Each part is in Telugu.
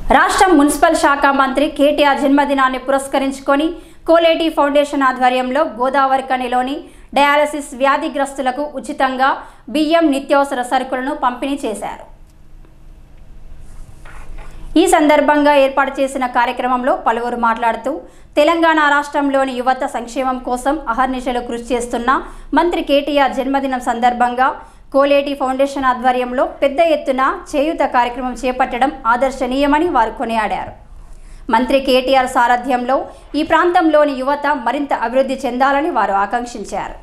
రాష్ట్ర మున్సిపల్ శాఖ మంత్రి కేటీఆర్ జన్మదినాన్ని పురస్కరించుకొని కోలేటి ఫౌండేషన్ ఆధ్వర్యంలో గోదావరి కనిలోని డయాలసిస్ వ్యాధిగ్రస్తులకు ఉచితంగా బియ్యం నిత్యావసర సరుకులను పంపిణీ చేశారు ఈ సందర్భంగా ఏర్పాటు చేసిన కార్యక్రమంలో పలువురు మాట్లాడుతూ తెలంగాణ రాష్ట్రంలోని యువత సంక్షేమం కోసం అహర్నిశలు కృషి చేస్తున్న మంత్రి కేటీఆర్ జన్మదినం సందర్భంగా కోలేటి ఫౌండేషన్ ఆధ్వర్యంలో పెద్ద ఎత్తున చేయూత కార్యక్రమం చేపట్టడం ఆదర్శనీయమని వారు కొనియాడారు మంత్రి కేటీఆర్ సారథ్యంలో ఈ ప్రాంతంలోని యువత మరింత అభివృద్ధి చెందాలని వారు ఆకాంక్షించారు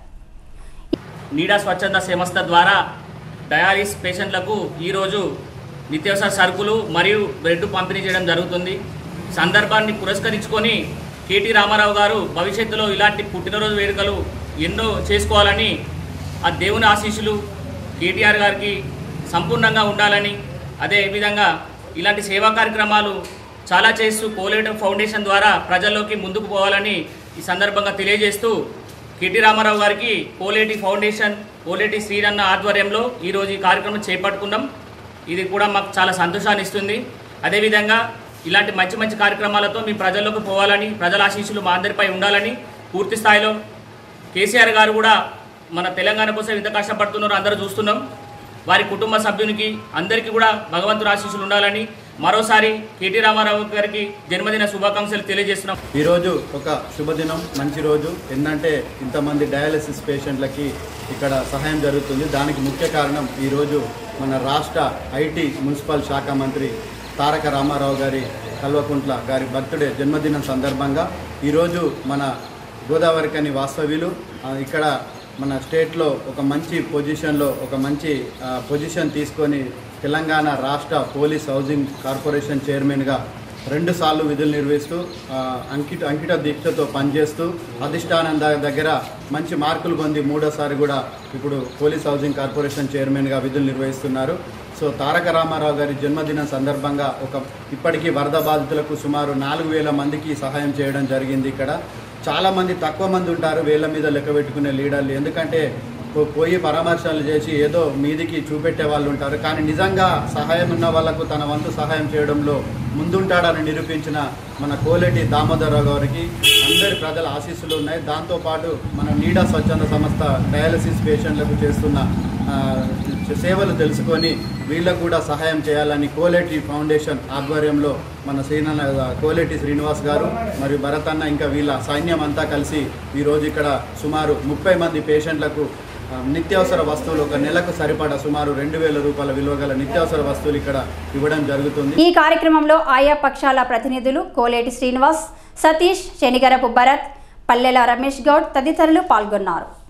నీడా స్వచ్ఛంద సంస్థ ద్వారా డయాలిస్ పేషెంట్లకు ఈరోజు నిత్యావసర సరుకులు మరియు బ్రెడ్ పంపిణీ చేయడం జరుగుతుంది సందర్భాన్ని పురస్కరించుకొని కేటీ రామారావు గారు భవిష్యత్తులో ఇలాంటి పుట్టినరోజు వేడుకలు ఎన్నో చేసుకోవాలని ఆ దేవుని ఆశీస్సులు కేటీఆర్ గారికి సంపూర్ణంగా ఉండాలని అదేవిధంగా ఇలాంటి సేవా కార్యక్రమాలు చాలా చేస్తూ కోలేట ఫౌండేషన్ ద్వారా ప్రజల్లోకి ముందుకు పోవాలని ఈ సందర్భంగా తెలియజేస్తూ కిటి రామారావు గారికి కోలేటి ఫౌండేషన్ కోలేటి శ్రీరన్న ఆధ్వర్యంలో ఈరోజు ఈ కార్యక్రమం చేపట్టుకున్నాం ఇది కూడా మాకు చాలా సంతోషాన్ని ఇస్తుంది అదేవిధంగా ఇలాంటి మంచి మంచి కార్యక్రమాలతో మీ ప్రజల్లోకి పోవాలని ప్రజల ఆశీస్సులు మా అందరిపై ఉండాలని పూర్తి స్థాయిలో కేసీఆర్ గారు కూడా మన తెలంగాణ కోసం ఎంత కష్టపడుతున్నారో అందరూ చూస్తున్నాం వారి కుటుంబ సభ్యునికి అందరికీ కూడా భగవంతుడు ఆశీస్సులు ఉండాలని మరోసారి కేటీ రామారావు గారికి జన్మదిన శుభాకాంక్షలు తెలియజేస్తున్నాం ఈరోజు ఒక శుభదినం మంచి రోజు ఏంటంటే ఇంతమంది డయాలసిస్ పేషెంట్లకి ఇక్కడ సహాయం జరుగుతుంది దానికి ముఖ్య కారణం ఈరోజు మన రాష్ట్ర ఐటీ మున్సిపల్ శాఖ మంత్రి తారక రామారావు గారి కల్వకుంట్ల గారి బర్త్డే జన్మదినం సందర్భంగా ఈరోజు మన గోదావరికని వాస్తవ్యులు ఆ, ఇక్కడ మన స్టేట్లో ఒక మంచి పొజిషన్లో ఒక మంచి ఆ, పొజిషన్ తీసుకొని తెలంగాణ రాష్ట్ర పోలీస్ హౌసింగ్ కార్పొరేషన్ చైర్మన్గా రెండు సార్లు విధులు నిర్వహిస్తూ ఆ, అంకిత అంకిత దీక్షతో పనిచేస్తూ అధిష్టానం ద- దగ్గర మంచి మార్కులు పొంది మూడోసారి కూడా ఇప్పుడు పోలీస్ హౌసింగ్ కార్పొరేషన్ చైర్మన్గా విధులు నిర్వహిస్తున్నారు సో తారక రామారావు గారి జన్మదినం సందర్భంగా ఒక ఇప్పటికీ వరద బాధితులకు సుమారు నాలుగు వేల మందికి సహాయం చేయడం జరిగింది ఇక్కడ చాలా మంది తక్కువ మంది ఉంటారు వేళ్ళ మీద లెక్క పెట్టుకునే లీడర్లు ఎందుకంటే పో- పోయి పరామర్శలు చేసి ఏదో మీదికి చూపెట్టే వాళ్ళు ఉంటారు కానీ నిజంగా సహాయం ఉన్న వాళ్ళకు తన వంతు సహాయం చేయడంలో ముందుంటాడని నిరూపించిన మన కోలేటి దామోదరరావు గారికి అందరి ప్రజల ఆశీస్సులు ఉన్నాయి దాంతోపాటు మన నీడా స్వచ్ఛంద సంస్థ డయాలసిస్ పేషెంట్లకు చేస్తున్న ఆ, సేవలు తెలుసుకొని వీళ్ళకు కూడా సహాయం చేయాలని కోలేటి ఫౌండేషన్ ఆధ్వర్యంలో మన శ్రీనన్న కోలేటి శ్రీనివాస్ గారు మరియు భరత్ అన్న ఇంకా వీళ్ళ సైన్యం అంతా కలిసి ఈరోజు ఇక్కడ సుమారు ముప్పై మంది పేషెంట్లకు ఆ, నిత్యావసర వస్తువులు ఒక నెలకు సరిపడా సుమారు రెండు వేల రూపాయల విలువ గల నిత్యావసర వస్తువులు ఇక్కడ ఇవ్వడం జరుగుతుంది ఈ కార్యక్రమంలో ఆయా పక్షాల ప్రతినిధులు కోలేటి శ్రీనివాస్ సతీష్ శనిగరపు భరత్ పల్లెల రమేష్ గౌడ్ తదితరులు పాల్గొన్నారు